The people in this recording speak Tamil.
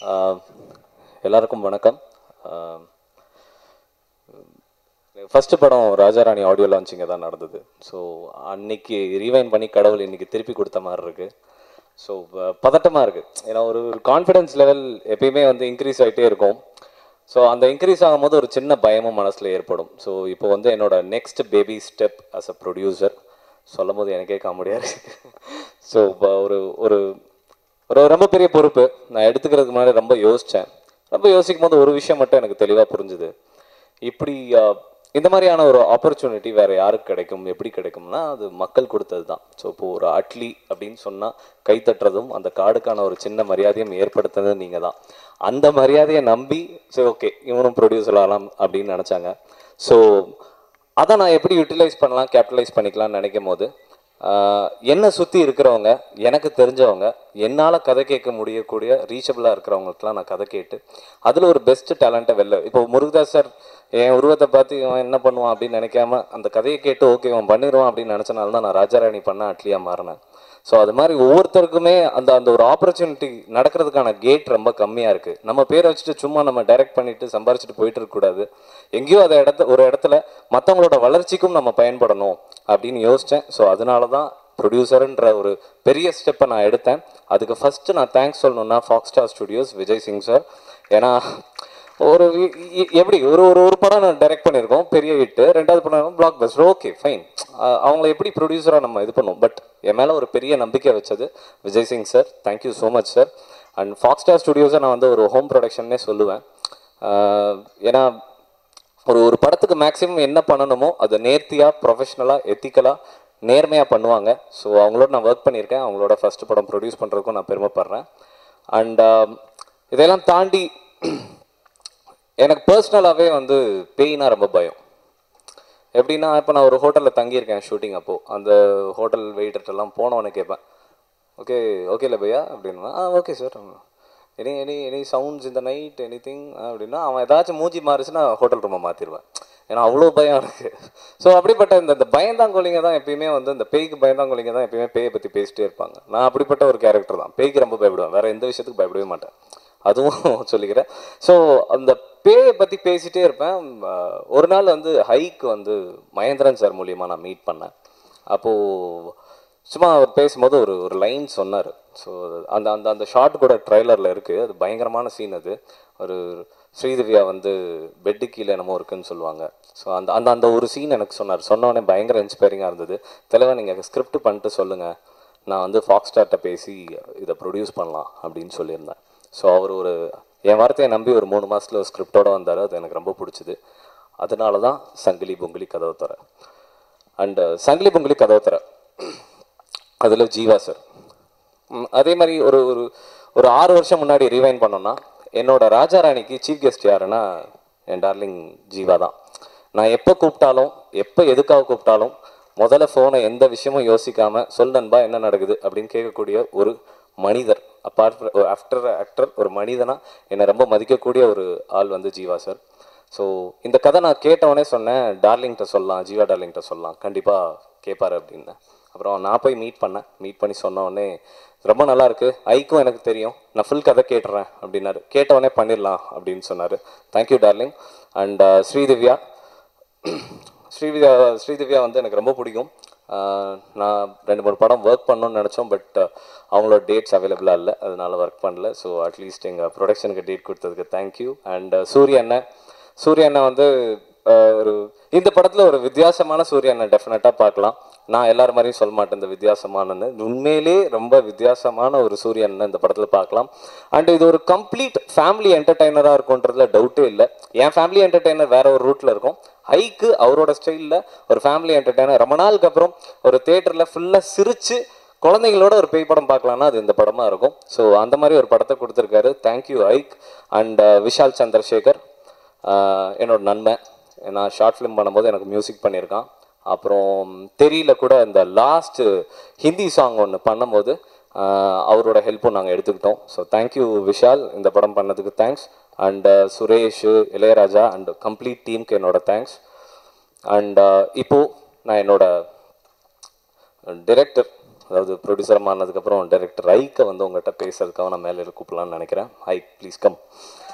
ஆஹ் எல்லாருக்கும் வணக்கம் ஃபஸ்ட்டு படம் ராஜாராணி ஆடியோ லான்ச்சிங்க தான் நடந்தது ஸோ அன்னைக்கு ரீவைன் பண்ணி கடவுள் இன்னைக்கு திருப்பி கொடுத்த மாதிரி இருக்கு ஸோ பதட்டமாக இருக்குது ஏன்னா ஒரு ஒரு கான்ஃபிடன்ஸ் லெவல் எப்பயுமே வந்து இன்க்ரீஸ் ஆகிட்டே இருக்கும் ஸோ அந்த இன்க்ரீஸ் ஆகும்போது ஒரு சின்ன பயமும் மனசில் ஏற்படும் ஸோ இப்போ வந்து என்னோட next baby step as a producer சொல்லும் போது எனக்கே காமெடியாக ஸோ ஒரு ஒரு ஒரு ரொம்ப பெரிய பொறுப்பு நான் எடுத்துக்கிறதுக்கு முன்னாடி ரொம்ப யோசித்தேன் ரொம்ப யோசிக்கும் போது ஒரு விஷயம் மட்டும் எனக்கு தெளிவாக புரிஞ்சுது இப்படி ஆஹ், இந்த மாதிரியான ஒரு ஆப்பர்ச்சுனிட்டி வேறு யாருக்கு கிடைக்கும் எப்படி கிடைக்கும்னா அது மக்கள் கொடுத்தது தான் ஸோ இப்போ ஒரு அட்லி அப்படின்னு சொன்னால் கை தட்டுறதும் அந்த கார்டுக்கான ஒரு சின்ன மரியாதையும் ஏற்படுத்துனது நீங்கள் தான் அந்த மரியாதையை நம்பி சரி ஓகே இவனும் ப்ரொடியூசர் ஆகலாம் அப்படின்னு நினச்சாங்க ஸோ அதை நான் எப்படி யூட்டிலைஸ் பண்ணலாம் கேபிட்டலைஸ் பண்ணிக்கலாம்னு நினைக்கும் போது ஆஹ், என்னை சுற்றி இருக்கிறவங்க எனக்கு தெரிஞ்சவங்க என்னால் கதை கேட்க முடியக்கூடிய ரீச்சபிளாக இருக்கிறவங்களுக்குலாம் நான் கதை கேட்டு அதில் ஒரு பெஸ்ட் டேலண்ட்டை வெளில இப்போ முருகதாஸ் சார் என் உருவத்தை பார்த்து இவன் என்ன பண்ணுவான் அப்படின்னு நினைக்காம அந்த கதையை கேட்டு ஓகே இவன் பண்ணிடுவான் அப்படின்னு நினச்சனால தான் நான் ராஜாராணி பண்ண அட்லியாக மாறினேன் ஸோ அது மாதிரி ஒவ்வொருத்தருக்குமே அந்த அந்த ஒரு ஆப்பர்ச்சுனிட்டி நடக்கிறதுக்கான கேட் ரொம்ப கம்மியாக இருக்குது நம்ம பேரை வச்சுட்டு சும்மா நம்ம டைரக்ட் பண்ணிட்டு சம்பாரிச்சிட்டு போயிட்டு இருக்கக்கூடாது எங்கேயோ அதை இடத்த ஒரு இடத்துல மற்றவங்களோட வளர்ச்சிக்கும் நம்ம பயன்படணும் அப்படின்னு யோசித்தேன் ஸோ அதனால தான் ப்ரொடியூசருன்ற ஒரு பெரிய ஸ்டெப்பை நான் எடுத்தேன் அதுக்கு ஃபஸ்ட்டு நான் தேங்க்ஸ் சொல்லணும்னா Fox Star Studios Vijay Singh sir ஏன்னா ஒரு இ- இ- எப்படி ஒரு ஒரு ஒரு படம் நான் டைரக்ட் பண்ணியிருக்கோம் பெரிய ஹிட்டு ரெண்டாவது படம் பிளாக் பஸ்டர் ஓகே ஃபைன் அவங்கள எப்படி ப்ரொடியூசராக நம்ம இது பண்ணுவோம் பட் என் மேலே ஒரு பெரிய நம்பிக்கை வச்சது Vijay Singh sir thank you so much sir and Fox Star ஸ்டுடியோஸை நான் வந்து ஒரு ஹோம் ப்ரொடக்ஷன்னே சொல்லுவேன் ஆஹ் ஏன்னா ஒரு ஒரு படத்துக்கு மேக்ஸிமம் என்ன பண்ணணுமோ அதை நேர்த்தியாக ப்ரொஃபஷ்னலாக எத்திக்கலாக நேர்மையாக பண்ணுவாங்க ஸோ அவங்களோட நான் ஒர்க் பண்ணியிருக்கேன் அவங்களோட ஃபர்ஸ்ட் படம் ப்ரொடியூஸ் பண்ணுறதுக்கும் நான் பெருமைப்படுறேன் அண்ட் இதெல்லாம் தாண்டி எனக்கு பர்சனலாகவே வந்து பேய்னா ரொம்ப பயம் எப்படின்னா இப்போ நான் ஒரு ஹோட்டலில் தங்கியிருக்கேன் ஷூட்டிங் அப்போது அந்த ஹோட்டல் வெயிட்டர்ட்டெல்லாம் போனவொன்னே கேட்பேன் ஓகே ஓகே இல்லை பையா அப்படின்னா ஆ okay sir any any any sounds இந்த நைட் எனி திங் அப்படின்னா அவன் ஏதாச்சும் மூஞ்சி மாறிச்சுன்னா ஹோட்டல் ரூமை மாற்றிடுவேன் ஏன்னா அவ்வளோ பயம் எனக்கு ஸோ அப்படிப்பட்ட இந்த இந்த பயந்தாங்கொல்லிங்க தான் எப்பயுமே வந்து இந்த பேய்க்கு பயந்தாங்கொல்லிங்க தான் எப்பயுமே பேயை பற்றி பேசிட்டே இருப்பாங்க நான் அப்படிப்பட்ட ஒரு கேரக்டர் தான் பேய்க்கு ரொம்ப பயப்படுவேன் வேறு எந்த விஷயத்துக்கு பயப்படவே மாட்டேன் அதுவும் சொல்லிக்கிறேன் ஸோ அந்த பேயை பற்றி பேசிட்டே இருப்பேன் அஹ் ஒரு நாள் வந்து ஹைக்கு வந்து மகேந்திரன் சார் மூலியமாக நான் மீட் பண்ணேன் அப்போது சும்மா அவர் பேசும்போது ஒரு ஒரு லைன் சொன்னார் ஸோ அந்த அந்த அந்த ஷார்ட் கூட ட்ரைலரில் இருக்குது அது பயங்கரமான சீன் அது ஒரு ஸ்ரீதிவ்யா வந்து பெட்டு கீழே என்னமோ இருக்குன்னு சொல்லுவாங்க ஸோ அந்த அந்த அந்த ஒரு சீன் எனக்கு சொன்னார் சொன்னோடனே பயங்கர இன்ஸ்பைரிங்காக இருந்தது தலைவன் நீங்கள் ஸ்கிரிப்ட் பண்ணிட்டு சொல்லுங்கள் நான் வந்து ஃபாக்ஸ் ஸ்டார்ட்ட பேசி இதை ப்ரொடியூஸ் பண்ணலாம் அப்படின்னு சொல்லியிருந்தேன் ஸோ அவர் ஒரு என் வார்த்தையை நம்பி ஒரு மூணு மாதத்தில் ஒரு ஸ்கிரிப்டோட வந்தார் அது எனக்கு ரொம்ப பிடிச்சிது அதனால தான் சங்கிலி பொங்கிலி கதவை தர அண்டு சங்கிலி பொங்கிலி கதவை தர அதில் ஜீவா சார் ம், அதே மாதிரி ஒரு ஒரு ஒரு ஆறு வருஷம் முன்னாடி ரிவைன் பண்ணோம்னா என்னோட ராஜாராணிக்கு சீஃப் கெஸ்ட் யாருன்னா என் டார்லிங் ஜீவா தான் நான் எப்போ கூப்பிட்டாலும் எப்போ எதுக்காக கூப்பிட்டாலும் முதல்ல ஃபோனை எந்த விஷயமும் யோசிக்காம சொல் நண்பா என்ன நடக்குது அப்படின்னு கேட்கக்கூடிய ஒரு மனிதர் அப்பார்ட் ஆஃப்டர் ஆக்டர் ஒரு மனிதனா என்னை ரொம்ப மதிக்கக்கூடிய ஒரு ஆள் வந்து ஜீவா சார் ஸோ இந்த கதை நான் கேட்டவொடனே சொன்னேன் டார்லிங்கிட்ட சொல்லலாம் ஜீவா டார்லிங்கிட்ட சொல்லலாம் கண்டிப்பாக கேட்பாரு அப்படின்னேன் அப்புறம் நான் போய் மீட் பண்ணேன் மீட் பண்ணி சொன்ன உடனே ரொம்ப நல்லா இருக்கு ஐக்கும் எனக்கு தெரியும் நான் ஃபுல் கதை கேட்டுறேன் அப்படின்னாரு கேட்டவொடனே பண்ணிடலாம் அப்படின்னு சொன்னார் thank you darling and Sridivya Srividya Sridivya வந்து எனக்கு ரொம்ப பிடிக்கும் ஆஹ் நான் ரெண்டு மூணு படம் ஒர்க் பண்ணணும்னு நினச்சோம் பட் அவங்களோட டேட்ஸ் அவைலபிளாக இல்லை அதனால ஒர்க் பண்ணல ஸோ அட்லீஸ்ட் எங்கள் ப்ரொடக்ஷனுக்கு டேட் கொடுத்ததுக்கு தேங்க்யூ அண்ட் சூரிய அண்ணன் சூரிய அண்ணன் வந்து ஆஹ் ஒரு இந்த படத்தில் ஒரு வித்தியாசமான சூரிய அண்ணன் டெஃபினட்டாக பார்க்கலாம் நான் எல்லார் மாதிரியும் சொல்ல மாட்டேன் இந்த வித்தியாசமானன்னு உண்மையிலே ரொம்ப வித்தியாசமான ஒரு சூரிய அண்ணன் இந்த படத்தில் பார்க்கலாம் அண்ட் இது ஒரு கம்ப்ளீட் ஃபேமிலி என்டர்டைனராக இருக்கும்ன்றதுல டவுட்டே இல்லை என் ஃபேமிலி என்டர்டைனர் வேற ஒரு ரூட்டில் இருக்கும் ஹைக்கு அவரோட ஸ்டைலில் ஒரு ஃபேமிலி என்டர்டைனர் ரொம்ப நாளுக்கு அப்புறம் ஒரு தேட்டரில் ஃபுல்லாக சிரிச்சு குழந்தைங்களோட ஒரு பேய் படம் பார்க்கலாம்னா அது இந்த படமாக இருக்கும் ஸோ அந்த மாதிரி ஒரு படத்தை கொடுத்துருக்காரு தேங்க்யூ ஐக் அண்ட் விஷால் சந்திரசேகர் ஆஹ் என்னோட நன்மை நான் ஷார்ட் ஃபிலிம் பண்ணும்போது எனக்கு மியூசிக் பண்ணியிருக்கான் அப்புறம் தெரியல கூட இந்த லாஸ்ட் ஹிந்தி சாங் ஒன்று பண்ணும்போது ஆஹ் அவரோட ஹெல்ப்பும் நாங்கள் எடுத்துக்கிட்டோம் ஸோ தேங்க்யூ விஷால் இந்த படம் பண்ணதுக்கு thanks and Suresh Ilaiyaraaja and complete டீமுக்கு என்னோட தேங்க்ஸ் அண்ட் இப்போது நான் என்னோட டிரெக்டர் அதாவது ப்ரொடியூசர் ஆனதுக்கப்புறம் டைரக்டர் ஐக்கை வந்து உங்கள்கிட்ட பேசுறதுக்காக நான் மேலே கூப்பிடலான்னு நினைக்கிறேன் ஐ ப்ளீஸ் கம்